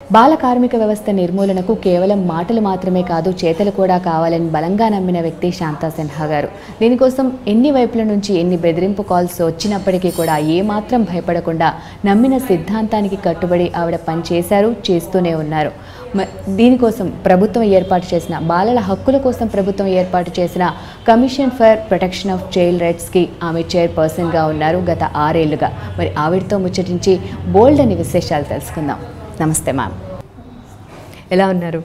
బాల కార్మిక వ్యవస్థ నిర్మూలనకు కేవలం మాటలు మాత్రమే కాదు చేతలు కూడా కావాలని బలంగా నమ్మిన వ్యక్తి శాంతా సిన్హా గారు దీనికోసం ఎన్ని వైపుల నుంచి ఎన్ని బెదిరింపు కాల్స్ వచ్చినప్పటికీ కూడా ఏమాత్రం భయపడకుండా నమ్మిన సిద్ధాంతానికి కట్టుబడి ఆవిడ పనిచేశారు చేస్తూనే ఉన్నారు మ- దీనికోసం ప్రభుత్వం ఏర్పాటు చేసిన బాలల హక్కుల కోసం ప్రభుత్వం ఏర్పాటు చేసిన commission for protection of child రైట్స్కి ఆమె చైర్పర్సన్గా ఉన్నారు గత ఆరేళ్లుగా మరి ఆవిడతో ముచ్చటించి బోల్డ్ అని విశేషాలు తెలుసుకుందాం నమస్తే మ్యామ్ ఎలా ఉన్నారు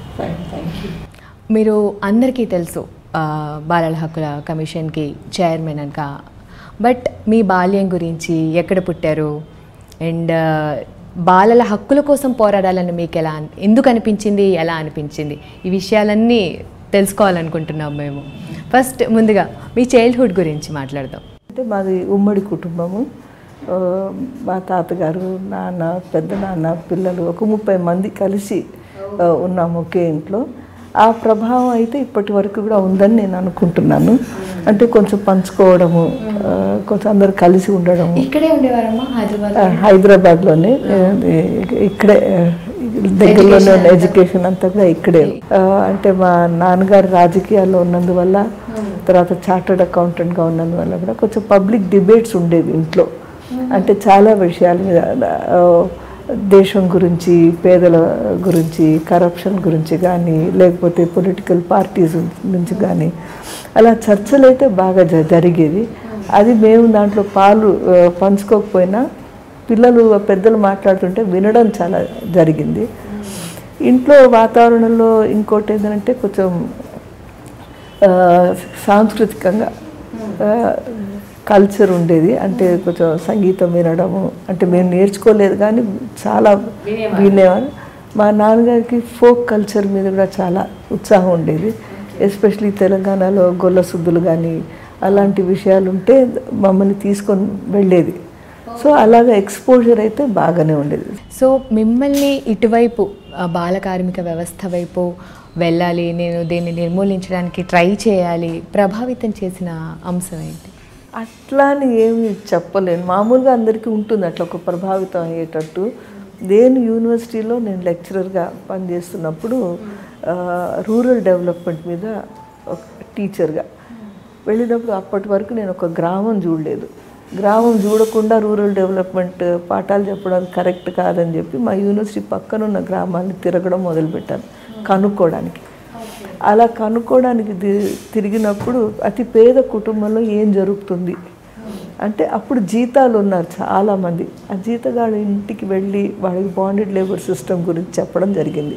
మీరు అందరికీ తెలుసు ఆ, బాలల హక్కుల కమిషన్కి చైర్మన్ అనక బట్ మీ బాల్యం గురించి ఎక్కడ పుట్టారు అండ్ బాలల హక్కుల కోసం పోరాడాలని మీకు ఎలా అన్- ఎందుకు అనిపించింది ఎలా అనిపించింది ఈ విషయాలన్నీ తెలుసుకోవాలనుకుంటున్నాం మేము ఫస్ట్ ముందుగా మీ చైల్డ్హుడ్ గురించి మాట్లాడదాం అంటే మాది ఉమ్మడి కుటుంబము ఆ, మా తాతగారు నాన్న పెద్ద నాన్న పిల్లలు ఒక ముప్పై మంది కలిసి ఆ, ఉన్నాము ఒకే ఇంట్లో ఆ ప్రభావం అయితే ఇప్పటి వరకు కూడా ఉందని నేను అనుకుంటున్నాను అంటే కొంచెం పంచుకోవడము ఆ, కొంచెం అందరు కలిసి ఉండడము ఇక్కడే ఉండేవారమ్మా హైదరాబాద్ ఆ, హైదరాబాద్లోనే ఆ, ఇక్కడే ఆ, దగ్గరలోనే ఉన్న ఎడ్యుకేషన్ అంతా కూడా ఇక్కడే ఆ, అంటే మా నాన్నగారు రాజకీయాల్లో ఉన్నందువల్ల తర్వాత చార్టర్డ్ అకౌంటెంట్గా ఉన్నందువల్ల కూడా కొంచెం పబ్లిక్ డిబేట్స్ ఉండేవి ఇంట్లో అంటే చాలా విషయాల మీద ఆ, దేశం గురించి పేదల గురించి కరప్షన్ గురించి కానీ లేకపోతే పొలిటికల్ పార్టీస్ నుంచి కానీ అలా చర్చలు అయితే బాగా జ- జరిగేది అది మేము దాంట్లో పాలు ఆ, పంచుకోకపోయినా పిల్లలు పెద్దలు మాట్లాడుతుంటే వినడం చాలా జరిగింది ఇంట్లో వాతావరణంలో ఇంకోటి ఏంటంటే కొంచెం ఆ, సాంస్కృతికంగా కల్చర్ ఉండేది అంటే కొంచెం సంగీతం వినడము అంటే మేము నేర్చుకోలేదు కానీ చాలా వినేవారు మా నాన్నగారికి ఫోక్ కల్చర్ మీద కూడా చాలా ఉత్సాహం ఉండేది ఎస్పెషలీ తెలంగాణలో గొల్ల సుద్దులు కానీ అలాంటి విషయాలు ఉంటే మమ్మల్ని తీసుకొని వెళ్ళేది సో అలాగా ఎక్స్పోజర్ అయితే బాగానే ఉండేది సో మిమ్మల్ని ఇటువైపు ఆ, బాల కార్మిక వ్యవస్థ వైపు వెళ్ళాలి నేను దీన్ని నిర్మూలించడానికి ట్రై చేయాలి ప్రభావితం చేసిన అంశం ఏంటి అట్లా అని ఏమి చెప్పలేను మామూలుగా అందరికీ ఉంటుంది అట్లా ఒక ప్రభావితం అయ్యేటట్టు నేను యూనివర్సిటీలో నేను లెక్చరర్గా పనిచేస్తున్నప్పుడు ఆ, రూరల్ డెవలప్మెంట్ మీద ఒక టీచర్గా వెళ్ళినప్పుడు అప్పటి వరకు నేను ఒక గ్రామం చూడలేదు గ్రామం చూడకుండా రూరల్ డెవలప్మెంట్ పాఠాలు చెప్పడం కరెక్ట్ కాదని చెప్పి మా యూనివర్సిటీ పక్కన ఉన్న గ్రామాన్ని తిరగడం మొదలుపెట్టాను కనుక్కోవడానికి అలా కనుక్కోవడానికి ది- తిరిగినప్పుడు అతి పేద కుటుంబంలో ఏం జరుగుతుంది అంటే అప్పుడు జీతాలు ఉన్నారు చాలామంది ఆ జీతగాడు ఇంటికి వెళ్ళి వాళ్ళకి బాండెడ్ లేబర్ సిస్టమ్ గురించి చెప్పడం జరిగింది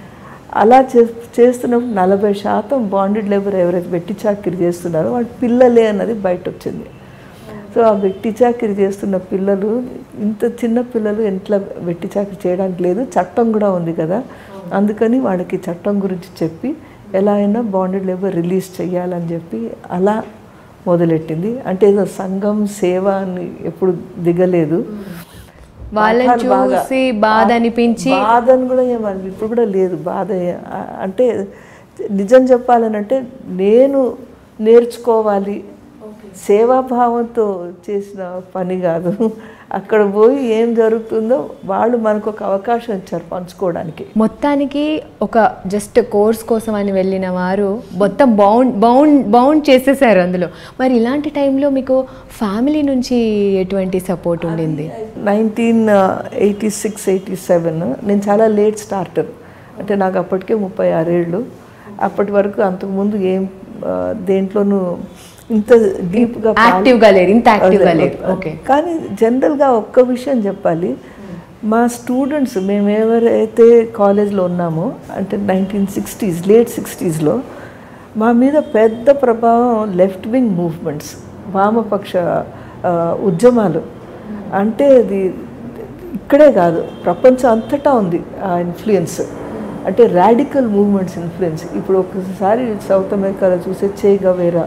అలా చే చేస్తున్నప్పుడు నలభై శాతం బాండెడ్ లేబర్ ఎవరైతే వెట్టి చాకిరి చేస్తున్నారో వాళ్ళ పిల్లలే అన్నది బయట వచ్చింది సో ఆ వెట్టి చాకిరి చేస్తున్న పిల్లలు ఇంత చిన్న పిల్లలు ఇంట్లో వెట్టి చాకిరి చేయడానికి లేదు చట్టం కూడా ఉంది కదా అందుకని వాళ్ళకి చట్టం గురించి చెప్పి ఎలా అయినా బాండెడ్ లేబర్ రిలీజ్ చేయాలని చెప్పి అలా మొదలెట్టింది అంటే ఏదో సంఘం సేవ అని ఎప్పుడు దిగలేదు వాళ్ళని పాఠాలు బాగా- చూసి బాధ అనిపించి బాధ అని కూడా ఏమని ఇప్పుడు కూడా లేదు బాధ ఏ- ఆ- అంటే నిజం చెప్పాలనంటే నేను నేర్చుకోవాలి సేవాభావంతో చేసిన పని కాదు అక్కడ పోయి ఏం జరుగుతుందో వాళ్ళు మనకు ఒక అవకాశం ఇచ్చారు పంచుకోవడానికి మొత్తానికి ఒక జస్ట్ కోర్స్ కోసం అని వెళ్ళిన వారు మొత్తం బౌండ్ బౌండ్ బౌండ్ చేసేసారు అందులో మరి ఇలాంటి టైంలో మీకు ఫ్యామిలీ నుంచి ఎటువంటి సపోర్ట్ ఉండింది nineteen eighty six eighty seven నేను చాలా లేట్ స్టార్టర్ అంటే నాకు అప్పటికే ముప్పై ఆరేళ్ళు అప్పటి వరకు అంతకుముందు ఏం ఆ, దేంట్లోనూ ఇంత డీప్గా యాక్టివ్గా లేరు ఇంత యాక్టివ్గా లేరు ఓకే కానీ జనరల్గా ఒక్క విషయం చెప్పాలి మా స్టూడెంట్స్ మేము ఎవరైతే కాలేజ్లో ఉన్నామో అంటే నైన్టీన్ సిక్స్టీస్ లేట్ సిక్స్టీస్లో మా మీద పెద్ద ప్రభావం లెఫ్ట్ వింగ్ మూవ్మెంట్స్ వామపక్ష ఆ, ఉద్యమాలు అంటే అది ఇక్కడే కాదు ప్రపంచం అంతటా ఉంది ఆ ఇన్ఫ్లుయెన్స్ అంటే రాడికల్ మూవ్మెంట్స్ ఇన్ఫ్లుయెన్స్ ఇప్పుడు ఒకసారి సౌత్ అమెరికాలో చూసే Che Guevara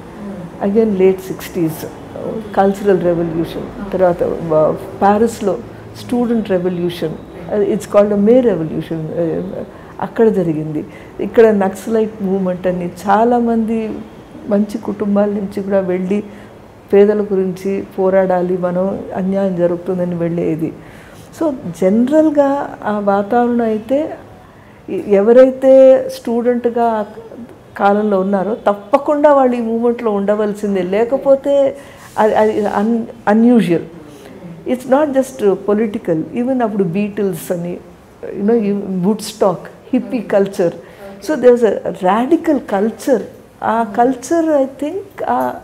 again late sixties cultural revolution తర్వాత ప్యారిస్లో student revolution it's called May revolution అక్కడ జరిగింది ఇక్కడ నక్సలైట్ మూవ్మెంట్ అని చాలామంది మంచి కుటుంబాల నుంచి కూడా వెళ్ళి పేదల గురించి పోరాడాలి మనం అన్యాయం జరుగుతుందని వెళ్ళేది సో జనరల్గా ఆ వాతావరణం అయితే ఎ- ఎవరైతే స్టూడెంట్గా ఆ కాలంలో ఉన్నారో తప్పకుండా వాళ్ళు ఈ మూమెంట్లో ఉండవలసిందే లేకపోతే అది అది un unusual it's not just political even అప్పుడు బీటిల్స్ అని you know Woodstock hippie culture so there a radical culture ఆ కల్చర్ ఐ థింక్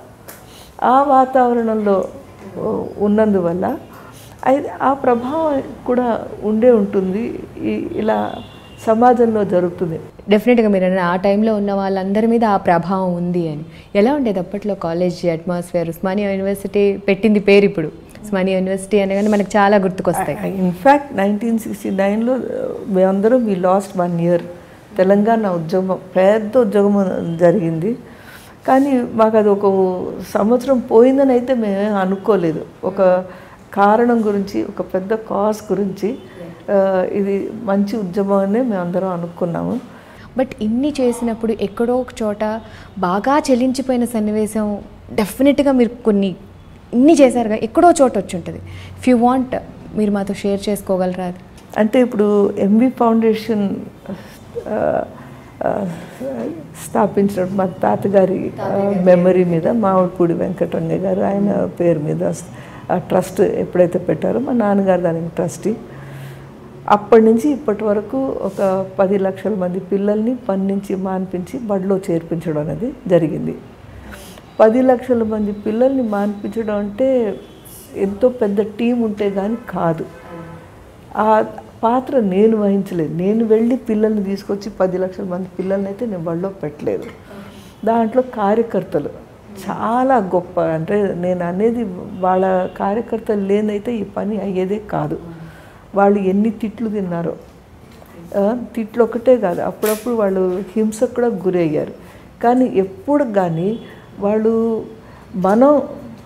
ఆ వాతావరణంలో ఓ, ఉన్నందువల్ల అది ఆ ప్రభావం కూడా ఉండే ఉంటుంది ఈ- ఇలా సమాజంలో జరుగుతుంది డెఫినెట్గా మీరు అన్న ఆ టైంలో ఉన్న వాళ్ళందరి మీద ఆ ప్రభావం ఉంది అని ఎలా ఉండేది అప్పట్లో కాలేజ్ అట్మాస్ఫియర్ ఉస్మానియా యూనివర్సిటీ పెట్టింది పేరు ఇప్పుడు ఉస్మానియా యూనివర్సిటీ అనగానే మనకు చాలా గుర్తుకొస్తాయి ఇన్ఫ్యాక్ట్ నైన్టీన్ సిక్స్టీ నైన్లో మేమందరం we last one year Telangana ఉద్యమం పెద్ద ఉద్యమం జరిగింది కానీ మాకు అది ఒక సంవత్సరం పోయిందని అయితే మేము అనుకోలేదు ఒక కారణం గురించి ఒక పెద్ద కాజ్ గురించి ఆ, ఇది మంచి ఉద్యమం అనే మేమందరం అనుకున్నాము బట్ ఇన్ని చేసినప్పుడు ఎక్కడో ఒక చోట బాగా చెల్లించిపోయిన సన్నివేశం డెఫినెట్గా మీరు కొన్ని ఇన్ని చేశారుగా ఎక్కడో చోట వచ్చి ఉంటుంది ఇఫ్ యూ వాంట్ మీరు మాతో షేర్ చేసుకోగలరా అది అంటే ఇప్పుడు ఎంవి ఫౌండేషన్ ఆ, ఆ, స్థాపించిన మా తాతగారి మెమరీ మీద మామిడిపూడి వెంకటరంగ గారు ఆయన పేరు మీద ఆ ట్రస్ట్ ఎప్పుడైతే పెట్టారో మా నాన్నగారు దానికి ట్రస్టీ అప్పటి నుంచి ఇప్పటి వరకు ఒక పది లక్షల మంది పిల్లల్ని పని నుంచి మాన్పించి బడిలో చేర్పించడం అనేది జరిగింది పది లక్షల మంది పిల్లల్ని మాన్పించడం అంటే ఎంతో పెద్ద టీం ఉంటే కానీ కాదు ఆ పాత్ర నేను వహించలేదు నేను వెళ్ళి పిల్లల్ని తీసుకొచ్చి పది లక్షల మంది పిల్లల్ని అయితే నేను బడిలో పెట్టలేదు దాంట్లో కార్యకర్తలు చాలా గొప్ప అంటే నేను అనేది వాళ్ళ కార్యకర్తలు లేనైతే ఈ పని అయ్యేదే కాదు వాళ్ళు ఎన్ని తిట్లు తిన్నారో ఆ, తిట్లు ఒకటే కాదు అప్పుడప్పుడు వాళ్ళు హింసకు కూడా గురయ్యారు కానీ ఎప్పుడు కానీ వాళ్ళు మనం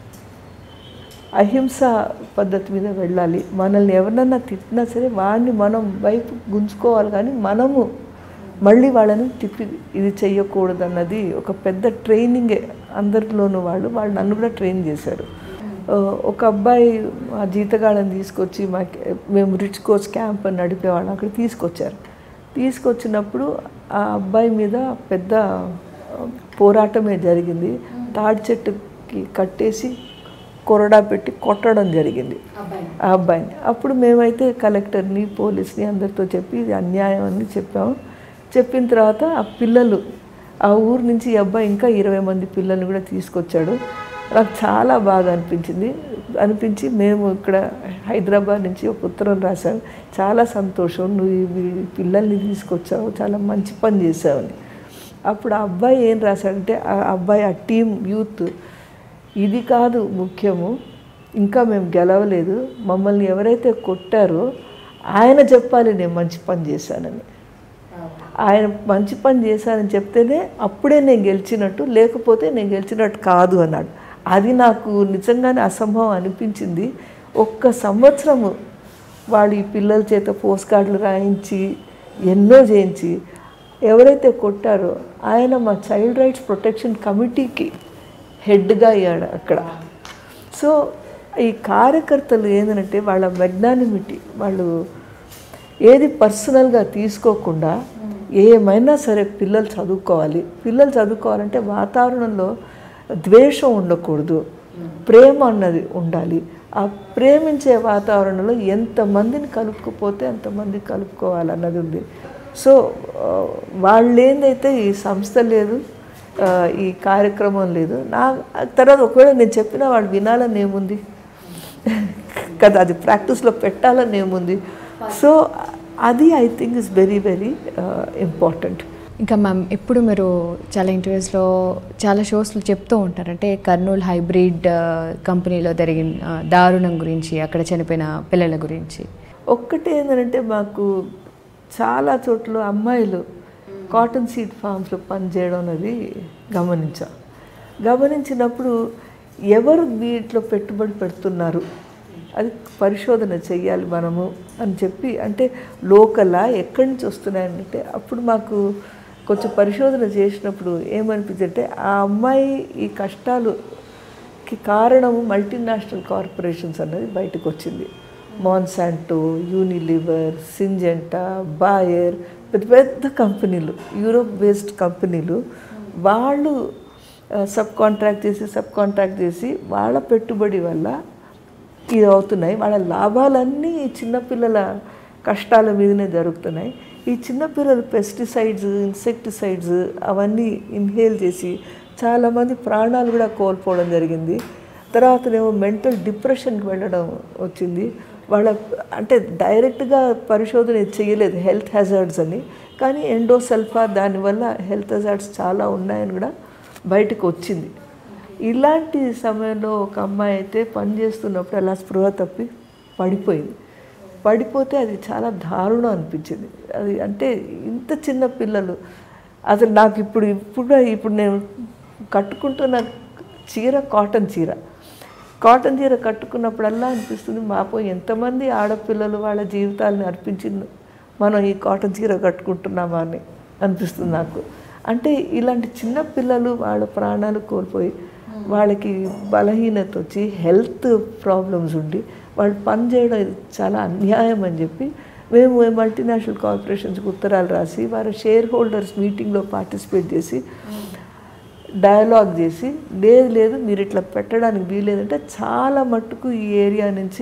అహింస పద్ధతి మీద వెళ్ళాలి మనల్ని ఎవరినన్నా తిట్టినా సరే వాడిని మనం వైపు గుంజుకోవాలి కానీ మనము మళ్ళీ వాళ్ళని తిప్పి ఇది చెయ్యకూడదు అన్నది ఒక పెద్ద ట్రైనింగే అందరిలోనూ వాళ్ళు వాళ్ళు నన్ను కూడా ట్రైన్ చేశారు ఆ, ఒక అబ్బాయి మా జీతగాళ్ళని తీసుకొచ్చి మాకు మేము రిచ్ కోచ్ క్యాంప్ అని నడిపేవాళ్ళం అక్కడ తీసుకొచ్చారు తీసుకొచ్చినప్పుడు ఆ అబ్బాయి మీద పెద్ద ఆ, పోరాటమే జరిగింది తాడి చెట్టుకి కట్టేసి కొరడా పెట్టి కొట్టడం జరిగింది ఆ అబ్బాయిని అప్పుడు మేమైతే కలెక్టర్ని పోలీస్ని అందరితో చెప్పి ఇది అన్యాయం అని చెప్పాము చెప్పిన తర్వాత ఆ పిల్లలు ఆ ఊరు నుంచి ఈ అబ్బాయి ఇంకా ఇరవై మంది పిల్లల్ని కూడా తీసుకొచ్చాడు నాకు చాలా బాగా అనిపించింది అనిపించి మేము ఇక్కడ హైదరాబాద్ నుంచి ఒక ఉత్తరం రాశాను చాలా సంతోషం నువ్వు ఈ పిల్లల్ని తీసుకొచ్చావు చాలా మంచి పని చేసావని అప్పుడు ఆ అబ్బాయి ఏం రాశాడంటే ఆ అబ్బాయి ఆ టీం యూత్ ఇది కాదు ముఖ్యము ఇంకా మేము గెలవలేదు మమ్మల్ని ఎవరైతే కొట్టారో ఆయన చెప్పాలి నేను మంచి పని చేశానని ఆయన మంచి పని చేశానని చెప్తేనే అప్పుడే నేను గెలిచినట్టు లేకపోతే నేను గెలిచినట్టు కాదు అన్నాడు అది నాకు నిజంగానే అసంభవం అనిపించింది ఒక్క సంవత్సరము వాళ్ళు ఈ పిల్లల చేత పోస్ట్ కార్డులు రాయించి ఎన్నో చేయించి ఎవరైతే కొట్టారో ఆయన మా చైల్డ్ రైట్స్ ప్రొటెక్షన్ కమిటీకి హెడ్గా అయ్యాడు అక్కడ సో ఈ కార్యకర్తలు ఏంటంటే వాళ్ళ మెగ్నానిమిటీ వాళ్ళు ఏది పర్సనల్గా తీసుకోకుండా ఏమైనా సరే పిల్లలు చదువుకోవాలి పిల్లలు చదువుకోవాలంటే వాతావరణంలో ద్వేషం ఉండకూడదు ప్రేమ అన్నది ఉండాలి ఆ ప్రేమించే వాతావరణంలో ఎంతమందిని కలుపుకుపోతే అంతమంది కలుపుకోవాలన్నది ఉంది సో ఆ, వాళ్ళేందైతే ఈ సంస్థ లేదు ఆ, ఈ కార్యక్రమం లేదు నా తర్వాత ఒకవేళ నేను చెప్పినా వాళ్ళు వినాలని ఏముంది కదా అది ప్రాక్టీస్లో పెట్టాలని ఏముంది సో అది I think is very very important ఇంకా మ్యామ్ ఎప్పుడు మీరు చాలా ఇంటర్వ్యూస్లో చాలా షోస్లో చెప్తూ ఉంటారు అంటే కర్నూలు హైబ్రిడ్ ఆ, కంపెనీలో జరిగిన ఆ, దారుణం గురించి అక్కడ చనిపోయిన పిల్లల గురించి ఒక్కటి ఏంటంటే మాకు చాలా చోట్ల అమ్మాయిలు కాటన్ సీడ్ ఫామ్స్లో పనిచేయడం అనేది గమనించాం గమనించినప్పుడు ఎవరు వీటిలో పెట్టుబడి పెడుతున్నారు అది పరిశోధన చెయ్యాలి మనము అని చెప్పి అంటే లోకలా ఎక్కడి నుంచి వస్తున్నాయంటే అప్పుడు మాకు కొంచెం పరిశోధన చేసినప్పుడు ఏమనిపించిందంటే ఆ అమ్మాయి ఈ కష్టాలుకి కారణము మల్టీనేషనల్ కార్పొరేషన్స్ అన్నది బయటకు వచ్చింది మాన్సాంటో యూనిలివర్ సింజెంటా బాయర్ పెద్ద పెద్ద కంపెనీలు యూరోప్ బేస్డ్ కంపెనీలు వాళ్ళు సబ్ కాంట్రాక్ట్ చేసి సబ్ కాంట్రాక్ట్ చేసి వాళ్ళ పెట్టుబడి వల్ల ఇది అవుతున్నాయి వాళ్ళ లాభాలన్నీ ఈ చిన్నపిల్లల కష్టాల మీదనే జరుగుతున్నాయి ఈ చిన్నపిల్లలు పెస్టిసైడ్స్ ఇన్సెక్టిసైడ్స్ అవన్నీ ఇన్హేల్ చేసి చాలామంది ప్రాణాలు కూడా కోల్పోవడం జరిగింది తర్వాతనేమో మెంటల్ డిప్రెషన్కి వెళ్ళడం వచ్చింది వాళ్ళ అంటే డైరెక్ట్గా పరిశోధన చేయలేదు హెల్త్ హ్యాజార్డ్స్ అని కానీ ఎండోసల్ఫా దానివల్ల హెల్త్ హ్యాజార్డ్స్ చాలా ఉన్నాయని కూడా బయటకు వచ్చింది ఇలాంటి సమయంలో ఒక అమ్మాయి అయితే పని చేస్తున్నప్పుడు అలా స్పృహ తప్పి పడిపోయింది పడిపోతే అది చాలా దారుణం అనిపించింది అది అంటే ఇంత చిన్న పిల్లలు అసలు నాకు ఇప్పుడు ఇప్పుడు ఇప్పుడు నేను కట్టుకుంటున్న చీర కాటన్ చీర కాటన్ చీర కట్టుకున్నప్పుడల్లా అనిపిస్తుంది మాపో ఎంతమంది ఆడపిల్లలు వాళ్ళ జీవితాలను అర్పించింది మనం ఈ కాటన్ చీర కట్టుకుంటున్నామా అని అనిపిస్తుంది నాకు అంటే ఇలాంటి చిన్న పిల్లలు వాళ్ళ ప్రాణాలు కోల్పోయి వాళ్ళకి బలహీనత వచ్చి హెల్త్ ప్రాబ్లమ్స్ ఉండి వాళ్ళు పని చేయడం ఇది చాలా అన్యాయం అని చెప్పి మేము మల్టీనేషనల్ కార్పొరేషన్స్కి ఉత్తరాలు రాసి వారి షేర్ హోల్డర్స్ మీటింగ్లో పార్టిసిపేట్ చేసి డయలాగ్ చేసి లేదు లేదు మీరు ఇట్లా పెట్టడానికి వీలేదంటే చాలా మట్టుకు ఈ ఏరియా నుంచి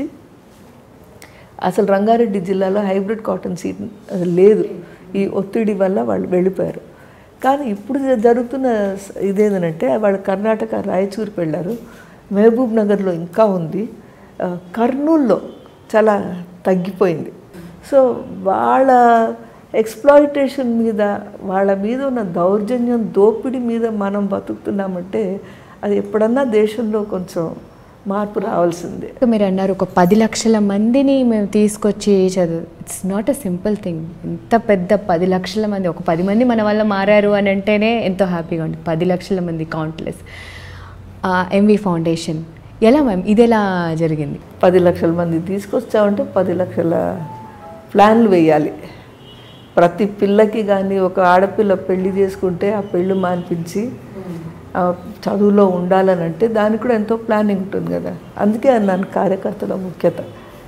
అసలు రంగారెడ్డి జిల్లాలో హైబ్రిడ్ కాటన్ సీడ్ అసలు లేదు ఈ ఒత్తిడి వల్ల వాళ్ళు వెళ్ళిపోయారు కానీ ఇప్పుడు జరుగుతున్న స- ఇదేంటంటే వాళ్ళు కర్ణాటక రాయచూరుకి వెళ్ళారు మహబూబ్ నగర్లో ఇంకా ఉంది ఆ, కర్నూల్లో చాలా తగ్గిపోయింది సో వాళ్ళ ఎక్స్ప్లాయిటేషన్ మీద వాళ్ళ మీద ఉన్న దౌర్జన్యం దోపిడీ మీద మనం బతుకుతున్నామంటే అది ఎప్పుడన్నా దేశంలో కొంచెం మార్పు రావాల్సిందే ఇంకా మీరు అన్నారు ఒక పది లక్షల మందిని మేము తీసుకొచ్చి చదువు it's not a simple thing ఎంత పెద్ద పది లక్షల మంది ఒక పది మంది మన వల్ల మారారు అని అంటేనే ఎంతో హ్యాపీగా ఉంది పది లక్షల మంది కౌంట్లెస్ ఎంవి ఫౌండేషన్ ఎలా మ్యామ్ ఇది ఎలా జరిగింది పది లక్షల మంది తీసుకొచ్చామంటే పది లక్షల ప్లాన్లు వేయాలి ప్రతి పిల్లకి కానీ ఒక ఆడపిల్ల పెళ్లి చేసుకుంటే ఆ పెళ్ళి మాన్పించి ఆ చదువులో ఉండాలని అంటే దానికి కూడా ఎంతో ప్లానింగ్ ఉంటుంది కదా అందుకే అన్నాను కార్యకర్తల ముఖ్యత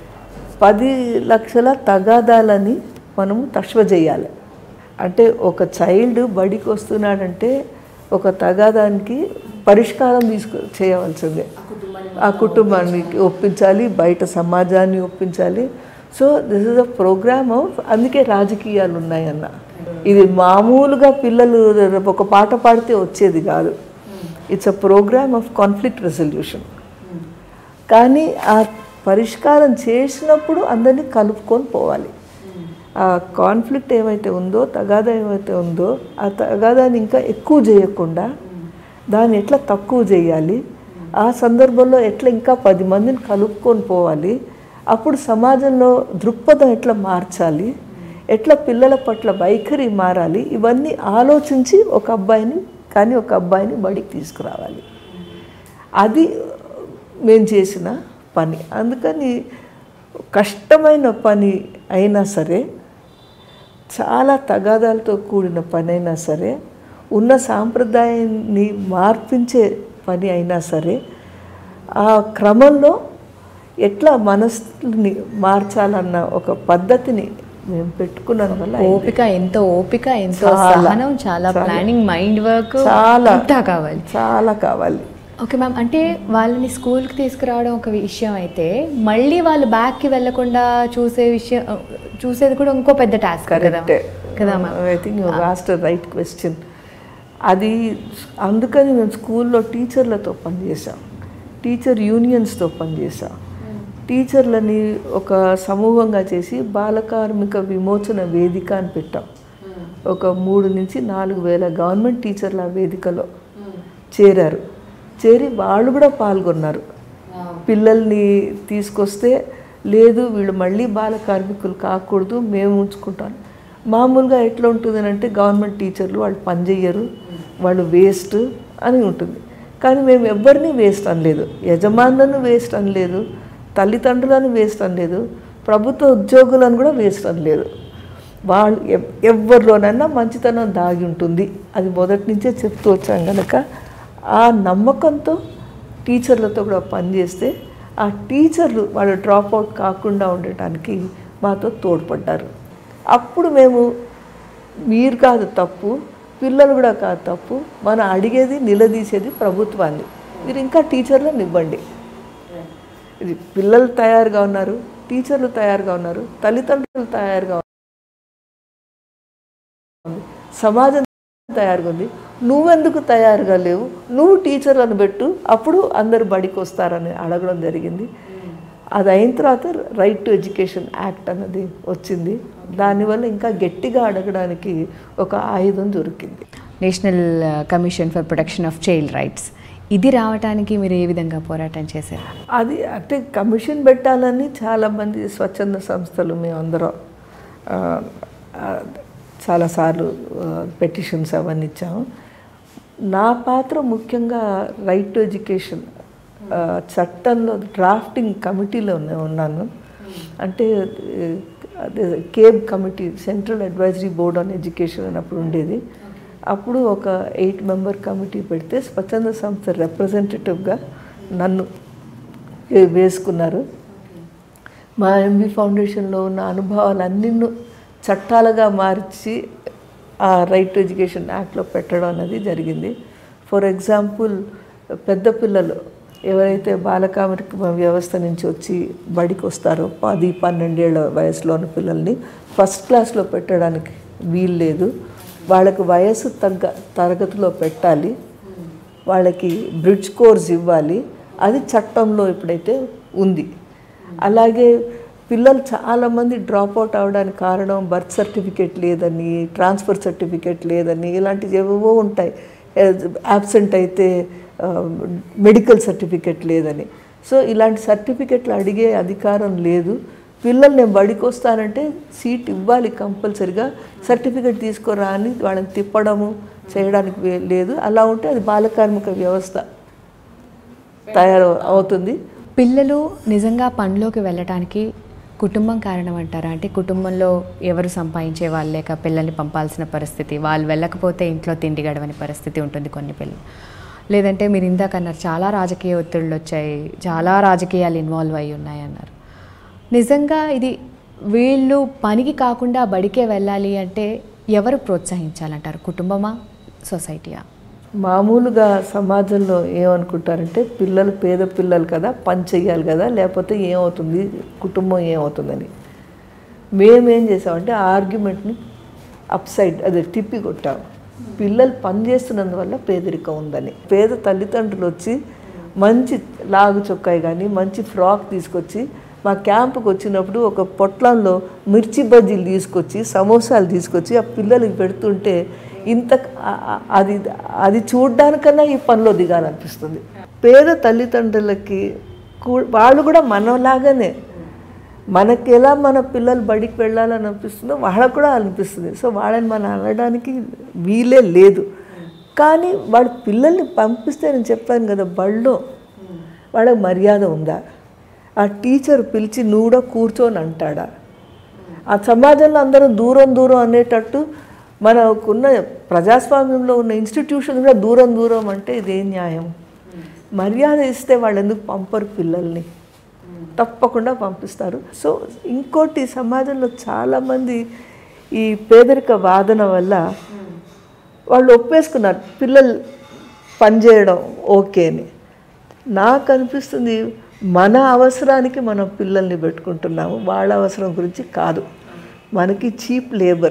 పది లక్షల తగాదాలని మనము తష్వ చేయాలి అంటే ఒక చైల్డ్ బడికి వస్తున్నాడంటే ఒక తగాదానికి పరిష్కారం తీసుకు చేయవలసిందే ఆ కుటుంబాన్ని ఒప్పించాలి బయట సమాజాన్ని ఒప్పించాలి so this is a programme of అందుకే రాజకీయాలు ఉన్నాయన్న ఇది మామూలుగా పిల్లలు ఒక పాట పాడితే వచ్చేది కాదు it's a programme of conflict resolution కానీ ఆ పరిష్కారం చేసినప్పుడు అందరినీ కలుపుకొని పోవాలి ఆ కాన్ఫ్లిక్ట్ ఏమైతే ఉందో తగాదా ఏమైతే ఉందో ఆ తగాదాన్ని ఇంకా ఎక్కువ చేయకుండా దాన్ని ఎట్లా తక్కువ చేయాలి ఆ సందర్భంలో ఎట్లా ఇంకా పది మందిని కలుపుకొని పోవాలి అప్పుడు సమాజంలో దృక్పథం ఎట్లా మార్చాలి ఎట్లా పిల్లల పట్ల వైఖరి మారాలి ఇవన్నీ ఆలోచించి ఒక అబ్బాయిని కానీ ఒక అబ్బాయిని బడికి తీసుకురావాలి అది మేము చేసిన పని అందుకని కష్టమైన పని అయినా సరే చాలా తగాదాలతో కూడిన పని అయినా సరే ఉన్న సాంప్రదాయాన్ని మార్పించే పని అయినా సరే ఆ క్రమంలో ఎట్లా మనస్సుని మార్చాలన్న ఒక పద్ధతిని మేము పెట్టుకున్నందు వల్ల అయింది. ఓపిక ఎంతో ఓపిక ఎంతో చాలా, సహనం చాలా చాలా. ప్లానింగ్ మైండ్ వర్క్ చాలా అంతా కావాలి చాలా కావాలి ఓకే మ్యామ్ అంటే వాళ్ళని స్కూల్కి తీసుకురావడం ఒక విషయం అయితే మళ్ళీ వాళ్ళు బ్యాక్కి వెళ్ళకుండా చూసే విషయం చూసేది కూడా ఇంకో పెద్ద టాస్క్ కదా కరెక్టే కదా ma'am I think you last right question అది అందుకని మేము స్కూల్లో టీచర్లతో పనిచేసాం టీచర్ యూనియన్స్తో పనిచేసాం టీచర్లని ఒక సమూహంగా చేసి బాలకార్మిక విమోచన వేదిక అని పెట్టాం ఒక మూడు నుంచి నాలుగు వేల గవర్నమెంట్ టీచర్ల ఆ వేదికలో చేరారు చేరి వాళ్ళు కూడా పాల్గొన్నారు పిల్లల్ని తీసుకొస్తే లేదు వీళ్ళు మళ్ళీ బాల కార్మికులు కాకూడదు మేము ఉంచుకుంటాం మామూలుగా ఎట్లా ఉంటుంది అంటే గవర్నమెంట్ టీచర్లు వాళ్ళు పని చెయ్యరు వాళ్ళు వేస్ట్ అని ఉంటుంది కానీ మేము ఎవ్వరిని వేస్ట్ అనలేదు యజమానులను వేస్ట్ అనలేదు తల్లిదండ్రులను వేస్ట్ అనలేదు ప్రభుత్వ ఉద్యోగులను కూడా వేస్ట్ అనలేదు వాళ్ళు ఎవ్- ఎవరిలోనైనా మంచితనం దాగి ఉంటుంది అది మొదటి నుంచే చెప్తూ వచ్చాం కనుక ఆ నమ్మకంతో టీచర్లతో కూడా పనిచేస్తే ఆ టీచర్లు వాళ్ళు డ్రాప్ అవుట్ కాకుండా ఉండటానికి మాతో తోడ్పడ్డారు అప్పుడు మేము మీరు కాదు తప్పు పిల్లలు కూడా కాదు తప్పు మనం అడిగేది నిలదీసేది ప్రభుత్వాన్ని మీరు ఇంకా టీచర్లను ఇవ్వండి ఇది పిల్లలు తయారుగా ఉన్నారు టీచర్లు తయారుగా ఉన్నారు తల్లిదండ్రులు తయారుగా ఉంది సమాజం తయారుగా ఉంది నువ్వెందుకు తయారుగా లేవు నువ్వు టీచర్లను పెట్టు అప్పుడు అందరు బడికి వస్తారని అడగడం జరిగింది అది అయిన తర్వాత రైట్ టు ఎడ్యుకేషన్ యాక్ట్ అన్నది వచ్చింది దానివల్ల ఇంకా గట్టిగా అడగడానికి ఒక ఆయుధం దొరికింది national commission for protection of child rights ఇది రావడానికి మీరు ఏ విధంగా పోరాటం చేశారు అది అంటే కమిషన్ పెట్టాలని చాలామంది స్వచ్ఛంద సంస్థలు మేమందరం ఆ, ఆ, చాలాసార్లు పెటిషన్స్ అవన్నీ ఇచ్చాము నా పాత్ర ముఖ్యంగా రైట్ టు ఎడ్యుకేషన్ ఆ, చట్టంలో డ్రాఫ్టింగ్ కమిటీలో ఉన్నా- ఉన్నాను అంటే ఏ, అదే CABE committee central advisory board on education అన్నప్పుడు ఉండేది అప్పుడు ఒక ఎయిట్ మెంబర్ కమిటీ పెడితే స్వచ్ఛంద సంస్థ రిప్రజెంటేటివ్గా నన్ను వే- వేసుకున్నారు మా ఎంబీ ఫౌండేషన్లో ఉన్న అనుభవాలన్నీ చట్టాలుగా మార్చి ఆ రైట్ టు ఎడ్యుకేషన్ యాక్ట్లో పెట్టడం అనేది జరిగింది ఫర్ ఎగ్జాంపుల్ పెద్ద పిల్లలు ఎవరైతే బాలకామిక వ్యవస్థ నుంచి వచ్చి బడికి వస్తారో పది పన్నెండేళ్ల వయసులో ఉన్న పిల్లల్ని ఫస్ట్ క్లాస్లో పెట్టడానికి వీలు లేదు వాళ్ళకి వయసు తగ్గ తరగతిలో పెట్టాలి వాళ్ళకి బ్రిడ్జ్ కోర్స్ ఇవ్వాలి అది చట్టంలో ఇప్పుడైతే ఉంది అలాగే పిల్లలు చాలామంది డ్రాప్ అవుట్ అవడానికి కారణం బర్త్ సర్టిఫికేట్ లేదని ట్రాన్స్ఫర్ సర్టిఫికేట్ లేదని ఇలాంటివి ఏవేవో ఉంటాయి యాబ్సెంట్ అయితే మెడికల్ సర్టిఫికేట్ లేదని సో ఇలాంటి సర్టిఫికెట్లు అడిగే అధికారం లేదు పిల్లలు నేను బడికి వస్తానంటే సీట్ ఇవ్వాలి కంపల్సరిగా సర్టిఫికెట్ తీసుకురా అని వాళ్ళని తిప్పడము చేయడానికి వే- లేదు అలా ఉంటే అది బాలకార్మిక వ్యవస్థ తయారు అవుతుంది పిల్లలు నిజంగా పనిలోకి వెళ్ళటానికి కుటుంబం కారణం అంటారా అంటే కుటుంబంలో ఎవరు సంపాదించే వాళ్ళు లేక పిల్లల్ని పంపాల్సిన పరిస్థితి వాళ్ళు వెళ్ళకపోతే ఇంట్లో తిండి గడవని పరిస్థితి ఉంటుంది కొన్ని పిల్లలు లేదంటే మీరు ఇందాక అన్నారు చాలా రాజకీయ ఒత్తిళ్ళు వచ్చాయి చాలా రాజకీయాలు ఇన్వాల్వ్ అయి ఉన్నాయి అన్నారు నిజంగా ఇది వీళ్ళు పనికి కాకుండా బడికే వెళ్ళాలి అంటే ఎవరు ప్రోత్సహించాలంటారు కుటుంబమా సొసైటీయా మామూలుగా సమాజంలో ఏమనుకుంటారంటే పిల్లలు పేద పిల్లలు కదా పని చెయ్యాలి కదా లేకపోతే ఏమవుతుంది కుటుంబం ఏమవుతుందని మేమేం చేసామంటే ఆ ఆర్గ్యుమెంట్ని అప్ సైడ్ అదే తిప్పి కొట్టాము పిల్లలు పని చేస్తున్నందువల్ల పేదరికం ఉందని పేద తల్లిదండ్రులు వచ్చి మంచి లాగు చొక్కాయి కానీ మంచి ఫ్రాక్ తీసుకొచ్చి మా క్యాంపుకి వచ్చినప్పుడు ఒక పొట్లంలో మిర్చి బజ్జీలు తీసుకొచ్చి సమోసాలు తీసుకొచ్చి ఆ పిల్లలకి పెడుతుంటే ఇంత ఆ- ఆ- అది అది చూడ్డానికన్నా ఈ పనిలో దిగాలనిపిస్తుంది పేద తల్లిదండ్రులకి కూ- వాళ్ళు కూడా మనలాగానే మనకి ఎలా మన పిల్లలు బడికి వెళ్ళాలని అనిపిస్తుందో వాళ్ళకు కూడా అనిపిస్తుంది సో వాళ్ళని మనం అనడానికి వీలే లేదు కానీ వాళ్ళ పిల్లల్ని పంపిస్తే నేను చెప్పాను కదా బడిలో వాళ్ళకి మర్యాద ఉందా ఆ టీచర్ పిలిచి నువ్వు కూడా కూర్చొని అంటాడా ఆ సమాజంలో అందరూ దూరం దూరం అనేటట్టు మనకున్న ప్రజాస్వామ్యంలో ఉన్న ఇన్స్టిట్యూషన్ కూడా దూరం దూరం అంటే ఇదేం న్యాయం మర్యాద ఇస్తే వాళ్ళు ఎందుకు పంపరు పిల్లల్ని తప్పకుండా పంపిస్తారు సో ఇంకోటి సమాజంలో చాలామంది ఈ పేదరిక వాదన వల్ల వాళ్ళు ఒప్పేసుకున్నారు పిల్లలు పనిచేయడం ఓకే అని నాకు అనిపిస్తుంది మన అవసరానికి మనం పిల్లల్ని పెట్టుకుంటున్నాము వాళ్ళ అవసరం గురించి కాదు మనకి చీప్ లేబర్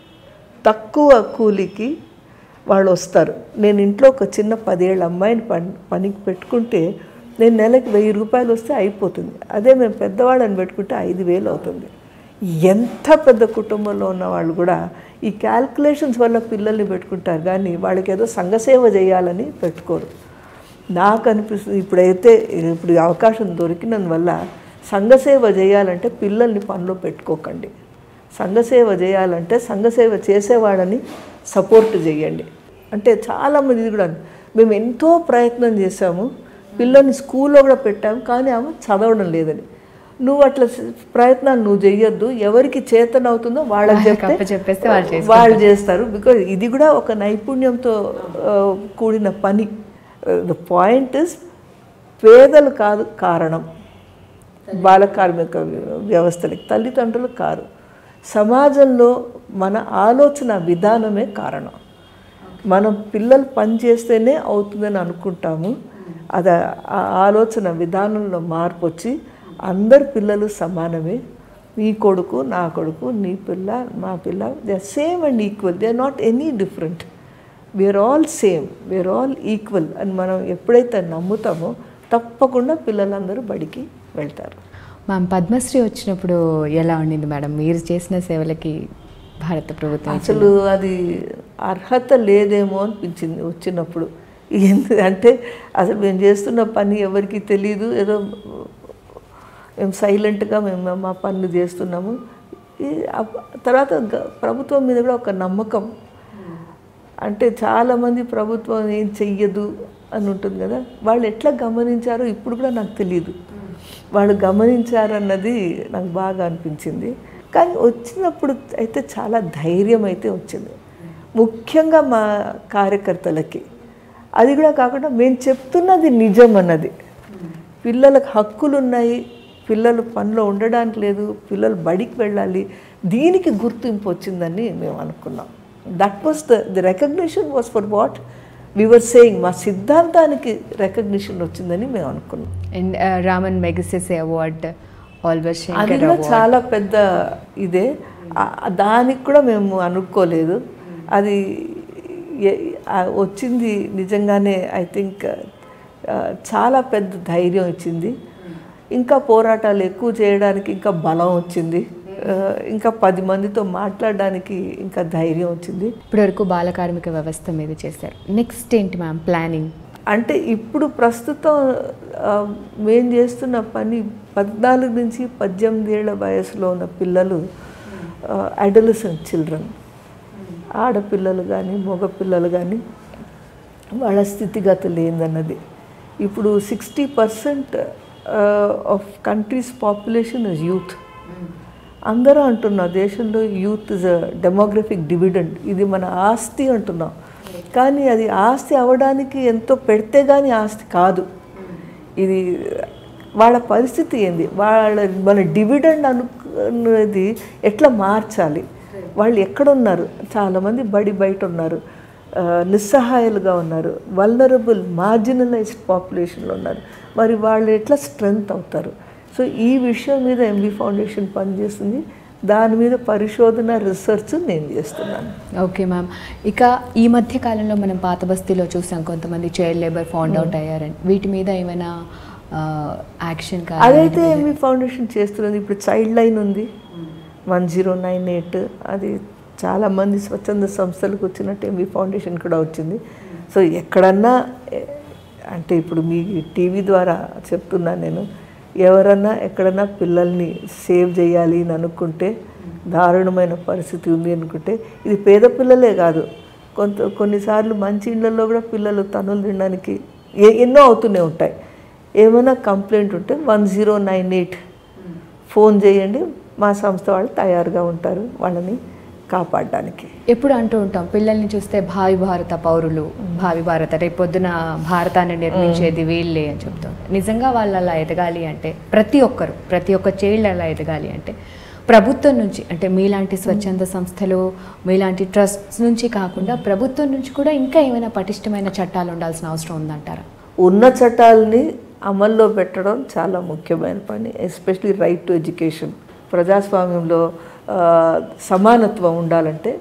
తక్కువ కూలికి వాళ్ళు వస్తారు నేను ఇంట్లో ఒక చిన్న పదేళ్ళ అమ్మాయిని పని పనికి పెట్టుకుంటే నేను నెలకి వెయ్యి రూపాయలు వస్తే అయిపోతుంది అదే మేము పెద్దవాళ్ళని పెట్టుకుంటే ఐదు వేలు అవుతుంది ఎంత పెద్ద కుటుంబంలో ఉన్న వాళ్ళు కూడా ఈ క్యాల్కులేషన్స్ వల్ల పిల్లల్ని పెట్టుకుంటారు కానీ వాళ్ళకి ఏదో సంఘసేవ చేయాలని పెట్టుకోరు నాకు అనిపిస్తుంది ఇప్పుడైతే ఇప్పుడు ఈ అవకాశం దొరికినందువల్ల సంఘసేవ చేయాలంటే పిల్లల్ని పనిలో పెట్టుకోకండి సంఘసేవ చేయాలంటే సంఘసేవ చేసేవాడని సపోర్ట్ చేయండి అంటే చాలామంది ఇది కూడా మేము ఎంతో ప్రయత్నం చేశాము పిల్లల్ని స్కూల్లో కూడా పెట్టాము కానీ ఆమె చదవడం లేదని నువ్వు అట్లా ప్రయత్నాలు నువ్వు చెయ్యొద్దు ఎవరికి చేతన అవుతుందో వాళ్ళకి చెప్తే అప్పచెప్పేస్తే వాళ్ళు చేసుకుంటారు. వాళ్ళు చేస్తారు బికాజ్ ఇది కూడా ఒక నైపుణ్యంతో ఆ, కూడిన పని ద పాయింట్ ఇస్ పేదలు కాదు కారణం బాల కార్మిక వ్యవస్థలకి తల్లిదండ్రులు కారు సమాజంలో మన ఆలోచన విధానమే కారణం మనం పిల్లలు పని చేస్తేనే అవుతుందని అనుకుంటాము అది ఆ ఆలోచన విధానంలో మార్పు వచ్చి అందరు పిల్లలు సమానమే నీ కొడుకు నా కొడుకు నీ పిల్ల మా పిల్ల they are same and equal they are not any different we are all same we are all equal అని మనం ఎప్పుడైతే నమ్ముతామో తప్పకుండా పిల్లలందరూ బడికి వెళ్తారు మ్యామ్ పద్మశ్రీ వచ్చినప్పుడు ఎలా ఉండింది మేడం మీరు చేసిన సేవలకి భారత ప్రభుత్వం అసలు అది అర్హత లేదేమో అనిపించింది వచ్చినప్పుడు ఎందు అంటే అసలు మేము చేస్తున్న పని ఎవరికి తెలియదు ఏదో మేము సైలెంట్గా మేము మా పనులు చేస్తున్నాము ఈ అప్- తర్వాత గ- ప్రభుత్వం మీద కూడా ఒక నమ్మకం అంటే చాలామంది ప్రభుత్వం ఏం చెయ్యదు అని ఉంటుంది కదా వాళ్ళు ఎట్లా గమనించారో ఇప్పుడు కూడా నాకు తెలియదు వాళ్ళు గమనించారన్నది నాకు బాగా అనిపించింది కానీ వచ్చినప్పుడు అయితే చాలా ధైర్యం అయితే వచ్చింది ముఖ్యంగా మా కార్యకర్తలకి అది కూడా కాకుండా మేము చెప్తున్నది నిజం అన్నది పిల్లలకు హక్కులు ఉన్నాయి పిల్లలు పనిలో ఉండడానికి లేదు పిల్లలు బడికి వెళ్ళాలి దీనికి గుర్తింపు వచ్చిందని మేము అనుకున్నాం that was the the recognition was for what we're saying మా సిద్ధాంతానికి రికగ్నిషన్ వచ్చిందని మేము అనుకున్నాం and Ramon Magsaysay award Albert అది శంకర్ కూడా చాలా పెద్ద ఇదే ఆ- దానికి కూడా మేము అనుకోలేదు అది ఎ- ఆ వచ్చింది నిజంగానే ఐ థింక్ చాలా పెద్ద ధైర్యం ఇచ్చింది ఇంకా పోరాటాలు ఎక్కువ చేయడానికి ఇంకా బలం వచ్చింది ఆ, ఇంకా పది మందితో మాట్లాడడానికి ఇంకా ధైర్యం వచ్చింది ఇప్పటివరకు బాల కార్మిక వ్యవస్థ మీద చేశారు నెక్స్ట్ ఏంటి మ్యామ్ ప్లానింగ్ అంటే ఇప్పుడు ప్రస్తుతం ఆ, మేం చేస్తున్న పని పద్నాలుగు నుంచి పద్దెనిమిది ఏళ్ల వయసులో ఉన్న పిల్లలు అడలసెంట్ చిల్డ్రన్ ఆడపిల్లలు కానీ మగపిల్లలు కానీ వాళ్ళ స్థితిగతులు ఏందన్నది ఇప్పుడు sixty percent of countries population is youth అందరూ అంటున్నారు దేశంలో youth is a demographic dividend ఇది మన ఆస్తి అంటున్నాం కానీ అది ఆస్తి అవ్వడానికి ఎంతో పెడితే కానీ ఆస్తి కాదు ఇది వాళ్ళ పరిస్థితి ఏంది వాళ్ళ మన డివిడెండ్ అనుకున్నది ఎట్లా మార్చాలి వాళ్ళు ఎక్కడున్నారు చాలామంది బడి బయట ఉన్నారు ఆ, నిస్సహాయాలుగా ఉన్నారు వల్నరబుల్ మార్జినలైజ్డ్ పాపులేషన్లో ఉన్నారు మరి వాళ్ళు ఎట్లా స్ట్రెంగ్త్ అవుతారు సో ఈ విషయం మీద ఎంబీ ఫౌండేషన్ పనిచేస్తుంది దాని మీద పరిశోధన రీసెర్చ్ నేను చేస్తున్నాను ఓకే మ్యామ్ ఇక ఈ మధ్య కాలంలో మనం పాత బస్తీలో చూసాం కొంతమంది చైల్డ్ లేబర్ ఫౌండ్ అవుట్ అయ్యారని వీటి మీద ఏమైనా యాక్షన్ అదైతే ఎంబీ ఫౌండేషన్ చేస్తున్నది ఇప్పుడు చైల్డ్ లైన్ ఉంది వన్ జీరో నైన్ ఎయిట్ అది చాలామంది స్వచ్ఛంద సంస్థలకు వచ్చినట్టు ఎంబీ ఫౌండేషన్ కూడా వచ్చింది సో ఎక్కడన్నా ఎ- అంటే ఇప్పుడు మీ టీవీ ద్వారా చెప్తున్నాను నేను ఎవరన్నా ఎక్కడన్నా పిల్లల్ని సేవ్ చేయాలి అని అనుకుంటే దారుణమైన పరిస్థితి ఉంది అనుకుంటే ఇది పేద పిల్లలే కాదు కొంత కొన్నిసార్లు మంచి ఇళ్ళల్లో కూడా పిల్లలు తనులు తినడానికి ఏ- ఎన్నో అవుతూనే ఉంటాయి ఏమైనా కంప్లైంట్ ఉంటే one zero nine eight phone చేయండి మా సంస్థ వాళ్ళు తయారుగా ఉంటారు వాళ్ళని కాపాడడానికి ఎప్పుడు అంటూ ఉంటాం పిల్లల్ని చూస్తే భావి భారత పౌరులు భావి భారత రేపొద్దున భారతాన్ని నిర్మించేది వీళ్ళే అని చెప్తాం నిజంగా వాళ్ళు అలా ఎదగాలి అంటే ప్రతి ఒక్కరు ప్రతి ఒక్క చైల్డ్ అలా ఎదగాలి అంటే ప్రభుత్వం నుంచి అంటే మీలాంటి స్వచ్ఛంద సంస్థలు మీలాంటి ట్రస్ట్స్ నుంచి కాకుండా ప్రభుత్వం నుంచి కూడా ఇంకా ఏమైనా పటిష్టమైన చట్టాలు ఉండాల్సిన అవసరం ఉందంటారా ఉన్న చట్టాలని అమల్లో పెట్టడం చాలా ముఖ్యమైన పని ఎస్పెషలీ రైట్ టు ఎడ్యుకేషన్ ప్రజాస్వామ్యంలో ఆ, సమానత్వం ఉండాలంటే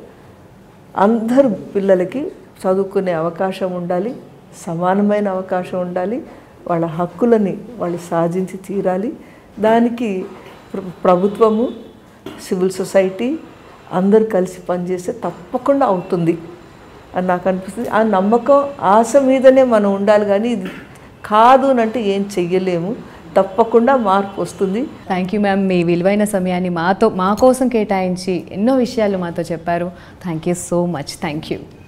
అందరు పిల్లలకి చదువుకునే అవకాశం ఉండాలి సమానమైన అవకాశం ఉండాలి వాళ్ళ హక్కులని వాళ్ళు సాధించి తీరాలి దానికి ప్ర- ప్రభుత్వము సివిల్ సొసైటీ అందరు కలిసి పనిచేస్తే తప్పకుండా అవుతుంది అని నాకు అనిపిస్తుంది ఆ నమ్మకం ఆశ మీదనే మనం ఉండాలి కానీ ఇది కాదు అని అంటే ఏం చెయ్యలేము తప్పకుండా మార్పు వస్తుంది థ్యాంక్ యూ మ్యామ్ మీ విలువైన సమయాన్ని మాతో మా కోసం కేటాయించి ఎన్నో విషయాలు మాతో చెప్పారు thank you so much thank you